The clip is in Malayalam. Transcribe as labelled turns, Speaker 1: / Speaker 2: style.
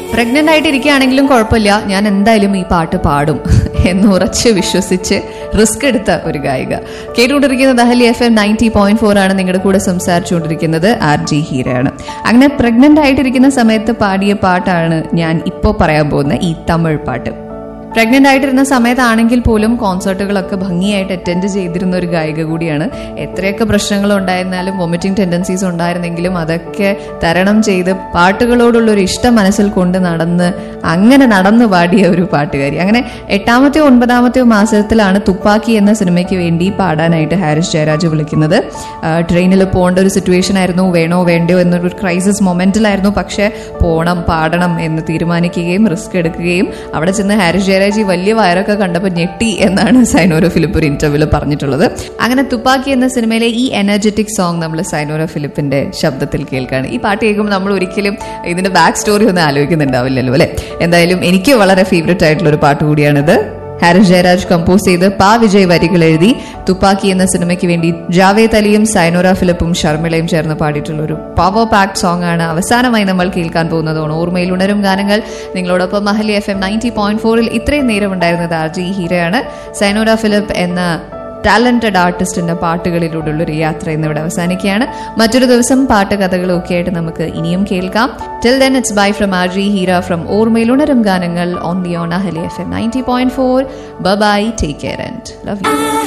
Speaker 1: പ്രഗ്നന്റ് ആയിട്ട് ഇരിക്കുകയാണെങ്കിലും കുഴപ്പമില്ല ഞാൻ എന്തായാലും ഈ പാട്ട് പാടും എന്ന് ഉറച്ച് വിശ്വസിച്ച് റിസ്ക് എടുത്ത ഒരു ഗായിക കേട്ടുകൊണ്ടിരിക്കുന്നത് Ahalia F M ninety point four ആണ് നിങ്ങളുടെ കൂടെ സംസാരിച്ചുകൊണ്ടിരിക്കുന്നത് ആർ ജി ഹീരയാണ് അങ്ങനെ പ്രഗ്നന്റ് ആയിട്ടിരിക്കുന്ന സമയത്ത് പാടിയ പാട്ടാണ് ഞാൻ ഇപ്പോൾ പറയാൻ പോകുന്ന ഈ തമിഴ് പാട്ട് പ്രഗ്നന്റ് ആയിട്ടിരുന്ന സമയത്താണെങ്കിൽ പോലും കോൺസേർട്ടുകളൊക്കെ ഭംഗിയായിട്ട് അറ്റൻഡ് ചെയ്തിരുന്ന ഒരു ഗായിക കൂടിയാണ് എത്രയൊക്കെ പ്രശ്നങ്ങൾ ഉണ്ടായിരുന്നാലും വൊമിറ്റിംഗ് ടെൻഡൻസീസ് ഉണ്ടായിരുന്നെങ്കിലും അതൊക്കെ തരണം ചെയ്ത് പാട്ടുകളോടുള്ള ഒരു ഇഷ്ടം മനസ്സിൽ കൊണ്ട് നടന്ന് അങ്ങനെ നടന്നു പാടിയ ഒരു പാട്ടുകാരി അങ്ങനെ എട്ടാമത്തെയോ ഒൻപതാമത്തെയോ മാസത്തിലാണ് തുപ്പാക്കി എന്ന സിനിമയ്ക്ക് വേണ്ടി പാടാനായിട്ട് ഹാരിസ് ജയരാജ് വിളിക്കുന്നത് ട്രെയിനിൽ പോകേണ്ട ഒരു സിറ്റുവേഷൻ ആയിരുന്നു വേണോ വേണ്ടയോ എന്നൊരു ക്രൈസിസ് മൊമെന്റിലായിരുന്നു പക്ഷെ പോണം പാടണം എന്ന് തീരുമാനിക്കുകയും റിസ്ക് എടുക്കുകയും അവിടെ ചെന്ന് ഹാരിസ് ജയരാജ് ഈ വലിയ വയറൊക്കെ കണ്ടപ്പോൾ ഞെട്ടി എന്നാണ് സൈനോര ഫിലിപ്പ് ഒരു ഇന്റർവ്യൂവിൽ പറഞ്ഞിട്ടുള്ളത് അങ്ങനെ തുപ്പാക്കി എന്ന സിനിമയിലെ ഈ എനർജറ്റിക് സോങ് നമ്മൾ സൈനോര ഫിലിപ്പിന്റെ ശബ്ദത്തിൽ കേൾക്കുകയാണ് ഈ പാട്ട് കേൾക്കുമ്പോൾ നമ്മൾ ഒരിക്കലും ഇതിന്റെ ബാക്ക് സ്റ്റോറി ഒന്നും ആലോചിക്കുന്നുണ്ടാവില്ലല്ലോ അല്ലെ എന്തായാലും എനിക്ക് വളരെ ഫേവററ്റ് ആയിട്ടുള്ള ഒരു പാട്ട് കൂടിയാണിത് ഹാരിസ് ജയരാജ് കമ്പോസ് ചെയ്ത് പാ വിജയ് വരികൾ എഴുതി തുപ്പാക്കി എന്ന സിനിമയ്ക്ക് വേണ്ടി ജാവേദ് അലിയും സൈനോര ഫിലിപ്പും ഷർമിളയും ചേർന്ന് പാടിയിട്ടുള്ള ഒരു പവർ പാക്ട് സോങ് ആണ് അവസാനമായി നമ്മൾ കേൾക്കാൻ പോകുന്നതാണ് ഓർമ്മയിൽ ഉണരും ഗാനങ്ങൾ നിങ്ങളോടൊപ്പം മഹലി എഫ് എം നയൻറ്റി പോയിന്റ് ഫോറിൽ ഇത്രയും നേരം ഉണ്ടായിരുന്നത് ആർ ജി ഹീരയാണ് സൈനോര ഫിലിപ്പ് എന്ന ടാലന്റഡ് ആർട്ടിസ്റ്റിന്റെ പാട്ടുകളിലൂടെയുള്ള ഒരു യാത്ര ഇന്നിവിടെ അവസാനിക്കുകയാണ് മറ്റൊരു ദിവസം പാട്ട് കഥകളും ഒക്കെ ആയിട്ട് നമുക്ക് ഇനിയും കേൾക്കാം till then it's bye from R J Heera from ഓർമ്മയിലുണരും ഗാനങ്ങൾ on the on Ahalia F M ninety point four bye take care and love U